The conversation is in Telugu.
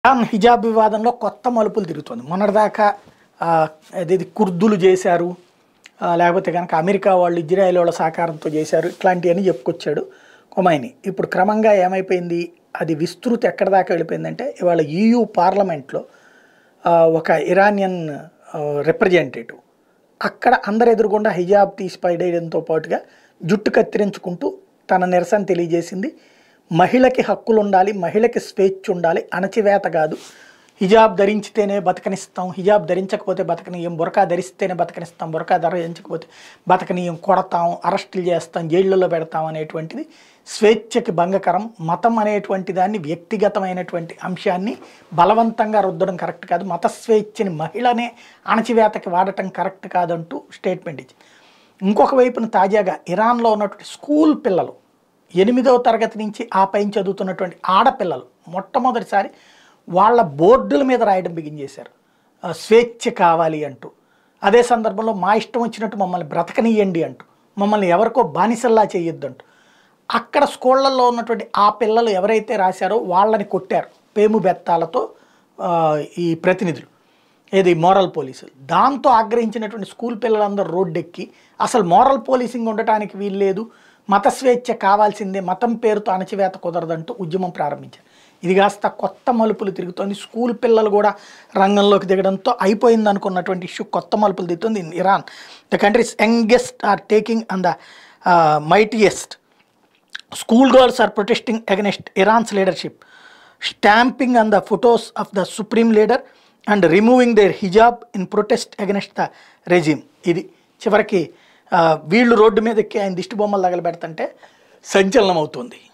ఇరాన్ హిజాబ్ వివాదంలో కొత్త మలుపులు తిరుగుతుంది మొన్నటిదాకా ఆ, అదేది కుర్దులు చేశారు ఆ, లేకపోతే కనుక అమెరికా వాళ్ళు ఇజ్రాయెల్ వాళ్ళ సహకారంతో చేశారు ఇట్లాంటివన్నీ చెప్పుకొచ్చాడు కొమైని ఇప్పుడు క్రమంగా ఏమైపోయింది అది విస్తృతి ఎక్కడ దాకా వెళ్ళిపోయిందంటే ఇవాళ ఈయూ పార్లమెంట్లో ఆ, ఒక ఇరానియన్ రిప్రజెంటేటివ్ అక్కడ అందరు ఎదురుగుండా హిజాబ్ తీసి పడేయడంతో పాటుగా జుట్టు కత్తిరించుకుంటూ తన నిరసన తెలియజేసింది మహిళకి హక్కులు ఉండాలి మహిళకి స్వేచ్ఛ ఉండాలి అణచివేత కాదు హిజాబ్ ధరించితేనే బతకనిస్తాం హిజాబ్ ధరించకపోతే బతకనీయం బురకా ధరిస్తేనే బతకనిస్తాం బురకా ధరించకపోతే బతకనీయం కొడతాం అరెస్టులు చేస్తాం జైళ్ళలో పెడతాం అనేటువంటిది స్వేచ్ఛకి భంగకరం మతం అనేటువంటి దాన్ని వ్యక్తిగతమైనటువంటి అంశాన్ని బలవంతంగా రుద్దడం కరెక్ట్ కాదు మత స్వేచ్ఛని మహిళనే అణచివేతకి వాడటం కరెక్ట్ కాదంటూ స్టేట్మెంట్ ఇచ్చింది ఇంకొక వైపున తాజాగా ఇరాన్లో ఉన్నటువంటి స్కూల్ పిల్లలు ఎనిమిదవ తరగతి నుంచి ఆ పైన చదువుతున్నటువంటి ఆడపిల్లలు మొట్టమొదటిసారి వాళ్ళ బోర్డుల మీద రాయడం బిగిన్ చేశారు ఆ, స్వేచ్ఛ కావాలి అంటూ అదే సందర్భంలో మా ఇష్టం వచ్చినట్టు మమ్మల్ని బ్రతకనియండి అంటూ మమ్మల్ని ఎవరికో బానిసల్లా చేయొద్దు అంటూ అక్కడ స్కూళ్ళల్లో ఉన్నటువంటి ఆ పిల్లలు ఎవరైతే రాశారో వాళ్ళని కొట్టారు పేము బెత్తాలతో ఆ, ఈ ప్రతినిధులు ఏది మోరల్ పోలీసులు దాంతో ఆగ్రహించినటువంటి స్కూల్ పిల్లలందరూ రోడ్డెక్కి అసలు మోరల్ పోలీసింగ్ ఉండటానికి వీల్లేదు మత స్వేచ్ఛ కావాల్సిందే మతం పేరుతో అణచివేత కుదరదంటూ ఉద్యమం ప్రారంభించారు ఇది కాస్త కొత్త మలుపులు తిరుగుతోంది స్కూల్ పిల్లలు కూడా రంగంలోకి దిగడంతో అయిపోయింది అనుకున్నటువంటి ఇష్యూ కొత్త మలుపులు తిరుగుతుంది in Iran the country's youngest are taking on the mightiest School girls are protesting against Iran's leadership, stamping on the photos of the supreme leader and removing their hijab in protest against the regime. ఇది చివరికి ఆ, వీళ్ళు రోడ్డు మీద ఎక్కి ఆయన దిష్టి బొమ్మలు తగలబెడుతుంటే సంచలనం అవుతుంది